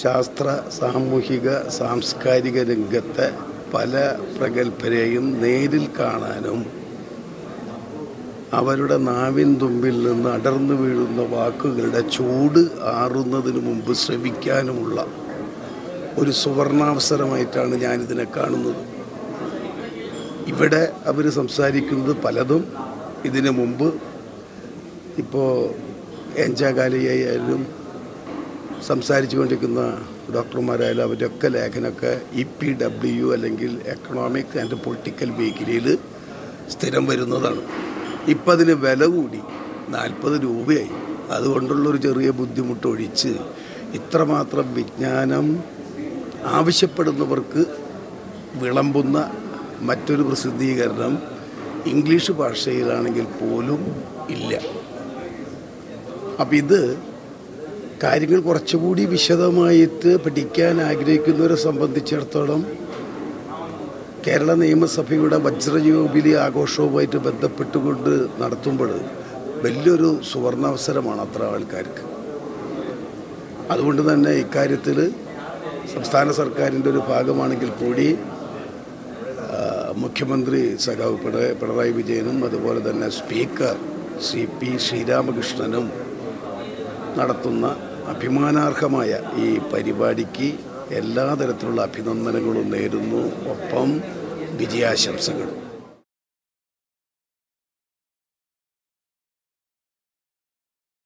ശാസ്ത്ര സാമൂഹിക സാംസ്കാരിക രംഗത്തെ പല പ്രഗത്ഭരെയും നേരിൽ കാണാനും അവരുടെ നാവിൻ തുമ്പിൽ നിന്ന് അടർന്നു വീഴുന്ന വാക്കുകളുടെ ചൂട് ആറുന്നതിന് മുമ്പ് ശ്രവിക്കാനുമുള്ള ഒരു സുവർണാവസരമായിട്ടാണ് ഞാനിതിനെ കാണുന്നത് ഇവിടെ അവർ സംസാരിക്കുന്നത് പലതും ഇതിനു മുമ്പ് ഇപ്പോൾ എൻജാകാലിയായാലും സംസാരിച്ചു കൊണ്ടിരിക്കുന്ന ഡോക്ടർമാരായാലും അവരുടെയൊക്കെ ലേഖനമൊക്കെ ഇ പി ഡബ്ല്യു അല്ലെങ്കിൽ എക്കണോമിക് ആൻഡ് പൊളിറ്റിക്കൽ മേഖലയിൽ സ്ഥിരം വരുന്നതാണ് ഇപ്പം അതിന് വില കൂടി നാൽപ്പത് രൂപയായി അതുകൊണ്ടുള്ളൊരു ചെറിയ ബുദ്ധിമുട്ടൊഴിച്ച് ഇത്രമാത്രം വിജ്ഞാനം ആവശ്യപ്പെടുന്നവർക്ക് വിളമ്പുന്ന മറ്റൊരു പ്രസിദ്ധീകരണം ഇംഗ്ലീഷ് ഭാഷയിലാണെങ്കിൽ പോലും ഇല്ല അപ്പം ഇത് കാര്യങ്ങൾ കുറച്ചുകൂടി വിശദമായിട്ട് പഠിക്കാൻ ആഗ്രഹിക്കുന്നവരെ സംബന്ധിച്ചിടത്തോളം കേരള നിയമസഭയുടെ വജ്രജൂബിലി ആഘോഷവുമായിട്ട് ബന്ധപ്പെട്ടുകൊണ്ട് നടത്തുമ്പോൾ വലിയൊരു സുവർണാവസരമാണ് അത്ര ആൾക്കാർക്ക് അതുകൊണ്ട് തന്നെ ഇക്കാര്യത്തിൽ സംസ്ഥാന സർക്കാരിൻ്റെ ഒരു ഭാഗമാണെങ്കിൽ കൂടി ആ, മുഖ്യമന്ത്രി സഖാവ് പിണ- പിണറായി വിജയനും അതുപോലെ തന്നെ സ്പീക്കർ ശ്രീ പി ശ്രീരാമകൃഷ്ണനും നടത്തുന്ന അഭിമാനാർഹമായ ഈ പരിപാടിക്ക് എല്ലാ തരത്തിലുള്ള അഭിനന്ദനങ്ങളും നേരുന്നു ഒപ്പം വിജയാശംസകളും